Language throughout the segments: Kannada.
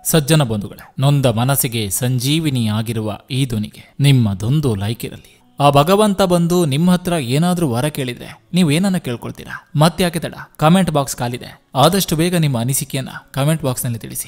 ಸಜ್ಜನ ಬಂಧುಗಳೇ ನೊಂದ ಮನಸ್ಸಿಗೆ ಸಂಜೀವಿನಿಯಾಗಿರುವ ಈ ಧ್ವನಿಗೆ ನಿಮ್ಮದೊಂದು ಲೈಕ್ ಇರಲಿ ಆ ಭಗವಂತ ಬಂದು ನಿಮ್ಮ ಹತ್ರ ಏನಾದ್ರೂ ವರ ಕೇಳಿದ್ರೆ ನೀವೇನನ್ನ ಕೇಳ್ಕೊಳ್ತೀರಾ ಮತ್ತ್ಯಾಕೆ ತಡ ಕಮೆಂಟ್ ಬಾಕ್ಸ್ ಕಾಲಿದೆ ಆದಷ್ಟು ಬೇಗ ನಿಮ್ಮ ಅನಿಸಿಕೆಯನ್ನ ಕಮೆಂಟ್ ಬಾಕ್ಸ್ನಲ್ಲಿ ತಿಳಿಸಿ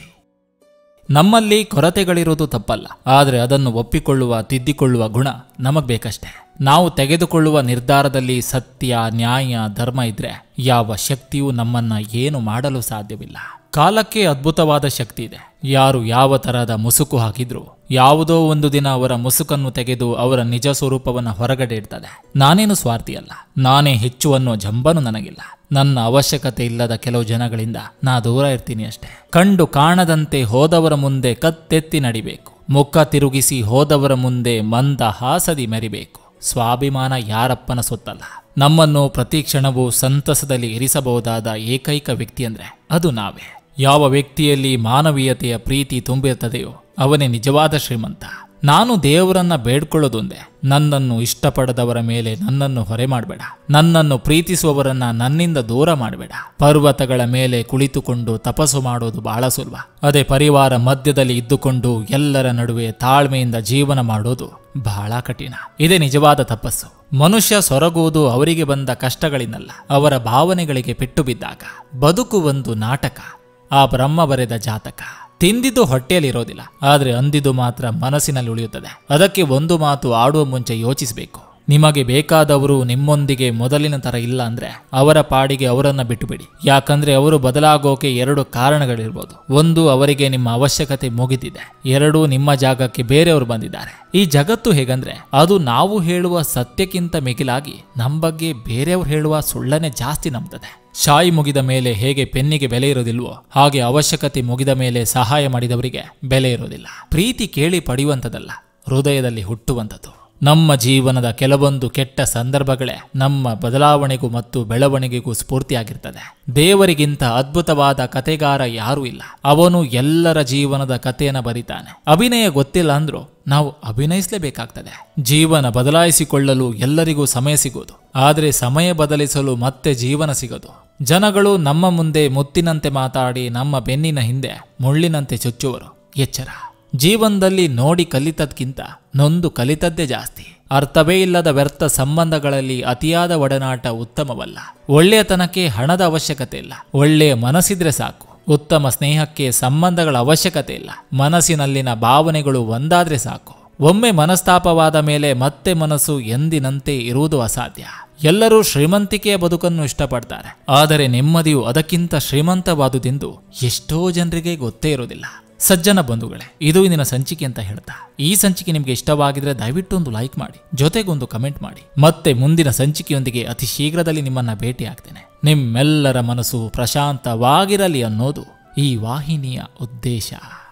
ನಮ್ಮಲ್ಲಿ ಕೊರತೆಗಳಿರೋದು ತಪ್ಪಲ್ಲ ಆದರೆ ಅದನ್ನು ಒಪ್ಪಿಕೊಳ್ಳುವ ತಿದ್ದಿಕೊಳ್ಳುವ ಗುಣ ನಮಗ್ ಬೇಕಷ್ಟೇ ನಾವು ತೆಗೆದುಕೊಳ್ಳುವ ನಿರ್ಧಾರದಲ್ಲಿ ಸತ್ಯ ನ್ಯಾಯ ಧರ್ಮ ಇದ್ರೆ ಯಾವ ಶಕ್ತಿಯೂ ನಮ್ಮನ್ನ ಏನು ಮಾಡಲು ಸಾಧ್ಯವಿಲ್ಲ ಕಾಲಕ್ಕೆ ಅದ್ಭುತವಾದ ಶಕ್ತಿ ಇದೆ ಯಾರು ಯಾವ ತರಹದ ಮುಸುಕು ಹಾಕಿದ್ರು ಯಾವುದೋ ಒಂದು ದಿನ ಅವರ ಮುಸುಕನ್ನು ತೆಗೆದು ಅವರ ನಿಜ ಸ್ವರೂಪವನ್ನು ಹೊರಗಡೆ ಇಡ್ತದೆ ನಾನೇನು ಸ್ವಾರ್ಥಿಯಲ್ಲ ನಾನೇ ಹೆಚ್ಚು ಅನ್ನೋ ಜಂಬನು ನನಗಿಲ್ಲ ನನ್ನ ಅವಶ್ಯಕತೆ ಇಲ್ಲದ ಕೆಲವು ಜನಗಳಿಂದ ನಾ ದೂರ ಇರ್ತೀನಿ ಅಷ್ಟೇ ಕಂಡು ಕಾಣದಂತೆ ಹೋದವರ ಮುಂದೆ ಕತ್ತೆತ್ತಿ ನಡಿಬೇಕು ಮುಖ ತಿರುಗಿಸಿ ಹೋದವರ ಮುಂದೆ ಮಂದ ಹಾಸದಿ ಮೆರಿಬೇಕು ಸ್ವಾಭಿಮಾನ ಯಾರಪ್ಪನ ಸೊತ್ತಲ್ಲ ನಮ್ಮನ್ನು ಪ್ರತಿ ಕ್ಷಣವೂ ಸಂತಸದಲ್ಲಿ ಇರಿಸಬಹುದಾದ ಏಕೈಕ ವ್ಯಕ್ತಿ ಅಂದ್ರೆ ಅದು ನಾವೇ ಯಾವ ವ್ಯಕ್ತಿಯಲ್ಲಿ ಮಾನವೀಯತೆಯ ಪ್ರೀತಿ ತುಂಬಿರ್ತದೆಯೋ ಅವನೇ ನಿಜವಾದ ಶ್ರೀಮಂತ ನಾನು ದೇವರನ್ನ ಬೇಡ್ಕೊಳ್ಳೋದೊಂದೇ ನನ್ನನ್ನು ಇಷ್ಟಪಡದವರ ಮೇಲೆ ನನ್ನನ್ನು ಹೊರೆ ಮಾಡಬೇಡ ನನ್ನನ್ನು ಪ್ರೀತಿಸುವವರನ್ನ ನನ್ನಿಂದ ದೂರ ಮಾಡಬೇಡ ಪರ್ವತಗಳ ಮೇಲೆ ಕುಳಿತುಕೊಂಡು ತಪಸ್ಸು ಮಾಡೋದು ಬಹಳ ಸುಲಭ ಅದೇ ಪರಿವಾರ ಮಧ್ಯದಲ್ಲಿ ಇದ್ದುಕೊಂಡು ಎಲ್ಲರ ನಡುವೆ ತಾಳ್ಮೆಯಿಂದ ಜೀವನ ಮಾಡೋದು ಬಹಳ ಕಠಿಣ ಇದೇ ನಿಜವಾದ ತಪಸ್ಸು ಮನುಷ್ಯ ಸೊರಗುವುದು ಅವರಿಗೆ ಬಂದ ಕಷ್ಟಗಳಿಂದಲ್ಲ ಅವರ ಭಾವನೆಗಳಿಗೆ ಪೆಟ್ಟು ಬಿದ್ದಾಗ ಬದುಕು ಒಂದು ನಾಟಕ ಆ ಬ್ರಹ್ಮ ಬರೆದ ಜಾತಕ ತಿಂದಿದ್ದು ಹೊಟ್ಟೆಯಲ್ಲಿರೋದಿಲ್ಲ ಆದರೆ ಅಂದಿದ್ದು ಮಾತ್ರ ಮನಸ್ಸಿನಲ್ಲಿ ಉಳಿಯುತ್ತದೆ ಅದಕ್ಕೆ ಒಂದು ಮಾತು ಆಡುವ ಮುಂಚೆ ಯೋಚಿಸಬೇಕು ನಿಮಗೆ ಬೇಕಾದವರು ನಿಮ್ಮೊಂದಿಗೆ ಮೊದಲಿನ ತರ ಇಲ್ಲ ಅಂದ್ರೆ ಅವರ ಪಾಡಿಗೆ ಅವರನ್ನ ಬಿಟ್ಟುಬಿಡಿ ಯಾಕಂದ್ರೆ ಅವರು ಬದಲಾಗೋಕೆ ಎರಡು ಕಾರಣಗಳಿರ್ಬೋದು ಒಂದು ಅವರಿಗೆ ನಿಮ್ಮ ಅವಶ್ಯಕತೆ ಮುಗಿದಿದೆ ಎರಡು ನಿಮ್ಮ ಜಾಗಕ್ಕೆ ಬೇರೆಯವರು ಬಂದಿದ್ದಾರೆ ಈ ಜಗತ್ತು ಹೇಗಂದ್ರೆ ಅದು ನಾವು ಹೇಳುವ ಸತ್ಯಕ್ಕಿಂತ ಮಿಗಿಲಾಗಿ ನಮ್ಮ ಬಗ್ಗೆ ಬೇರೆಯವರು ಹೇಳುವ ಸುಳ್ಳನೆ ಜಾಸ್ತಿ ನಂಬ್ತದೆ ಶಾಯಿ ಮುಗಿದ ಮೇಲೆ ಹೇಗೆ ಪೆನ್ನಿಗೆ ಬೆಲೆ ಇರೋದಿಲ್ವೋ ಹಾಗೆ ಅವಶ್ಯಕತೆ ಮುಗಿದ ಮೇಲೆ ಸಹಾಯ ಮಾಡಿದವರಿಗೆ ಬೆಲೆ ಇರೋದಿಲ್ಲ ಪ್ರೀತಿ ಕೇಳಿ ಪಡೆಯುವಂಥದ್ದಲ್ಲ ಹೃದಯದಲ್ಲಿ ಹುಟ್ಟುವಂಥದ್ದು ನಮ್ಮ ಜೀವನದ ಕೆಲವೊಂದು ಕೆಟ್ಟ ಸಂದರ್ಭಗಳೇ ನಮ್ಮ ಬದಲಾವಣೆಗೂ ಮತ್ತು ಬೆಳವಣಿಗೆಗೂ ಸ್ಫೂರ್ತಿಯಾಗಿರ್ತದೆ ದೇವರಿಗಿಂತ ಅದ್ಭುತವಾದ ಕತೆಗಾರ ಯಾರೂ ಇಲ್ಲ ಅವನು ಎಲ್ಲರ ಜೀವನದ ಕಥೆಯನ್ನು ಬರಿತಾನೆ ಅಭಿನಯ ಗೊತ್ತಿಲ್ಲ ಅಂದ್ರೂ ನಾವು ಅಭಿನಯಿಸಲೇಬೇಕಾಗ್ತದೆ ಜೀವನ ಬದಲಾಯಿಸಿಕೊಳ್ಳಲು ಎಲ್ಲರಿಗೂ ಸಮಯ ಸಿಗೋದು ಆದರೆ ಸಮಯ ಬದಲಿಸಲು ಮತ್ತೆ ಜೀವನ ಸಿಗೋದು ಜನಗಳು ನಮ್ಮ ಮುಂದೆ ಮುತ್ತಿನಂತೆ ಮಾತಾಡಿ ನಮ್ಮ ಬೆನ್ನಿನ ಹಿಂದೆ ಮುಳ್ಳಿನಂತೆ ಚುಚ್ಚುವರು ಎಚ್ಚರ ಜೀವನದಲ್ಲಿ ನೋಡಿ ಕಲಿತದ್ಕಿಂತ ನೊಂದು ಕಲಿತದ್ದೇ ಜಾಸ್ತಿ ಅರ್ಥವೇ ಇಲ್ಲದ ವ್ಯರ್ಥ ಸಂಬಂಧಗಳಲ್ಲಿ ಅತಿಯಾದ ಒಡನಾಟ ಉತ್ತಮವಲ್ಲ ಒಳ್ಳೆಯತನಕ್ಕೆ ಹಣದ ಅವಶ್ಯಕತೆ ಇಲ್ಲ ಒಳ್ಳೆಯ ಮನಸ್ಸಿದ್ರೆ ಸಾಕು ಉತ್ತಮ ಸ್ನೇಹಕ್ಕೆ ಸಂಬಂಧಗಳ ಅವಶ್ಯಕತೆ ಇಲ್ಲ ಮನಸ್ಸಿನಲ್ಲಿನ ಭಾವನೆಗಳು ಒಂದಾದ್ರೆ ಸಾಕು ಒಮ್ಮೆ ಮನಸ್ತಾಪವಾದ ಮೇಲೆ ಮತ್ತೆ ಮನಸ್ಸು ಎಂದಿನಂತೆ ಇರುವುದು ಅಸಾಧ್ಯ ಎಲ್ಲರೂ ಶ್ರೀಮಂತಿಕೆಯ ಬದುಕನ್ನು ಇಷ್ಟಪಡ್ತಾರೆ ಆದರೆ ನೆಮ್ಮದಿಯು ಅದಕ್ಕಿಂತ ಶ್ರೀಮಂತವಾದುದೆಂದು ಎಷ್ಟೋ ಜನರಿಗೆ ಗೊತ್ತೇ ಇರೋದಿಲ್ಲ ಸಜ್ಜನ ಬಂಧುಗಳೇ ಇದು ಇಂದಿನ ಸಂಚಿಕೆ ಅಂತ ಹೇಳ್ತಾ ಈ ಸಂಚಿಕೆ ನಿಮಗೆ ಇಷ್ಟವಾಗಿದ್ರೆ ದಯವಿಟ್ಟು ಒಂದು ಲೈಕ್ ಮಾಡಿ ಜೊತೆಗೊಂದು ಕಮೆಂಟ್ ಮಾಡಿ ಮತ್ತೆ ಮುಂದಿನ ಸಂಚಿಕೆಯೊಂದಿಗೆ ಅತಿ ಶೀಘ್ರದಲ್ಲಿ ನಿಮ್ಮನ್ನ ಭೇಟಿ ಆಗ್ತೇನೆ ನಿಮ್ಮೆಲ್ಲರ ಮನಸ್ಸು ಪ್ರಶಾಂತವಾಗಿರಲಿ ಅನ್ನೋದು ಈ ವಾಹಿನಿಯ ಉದ್ದೇಶ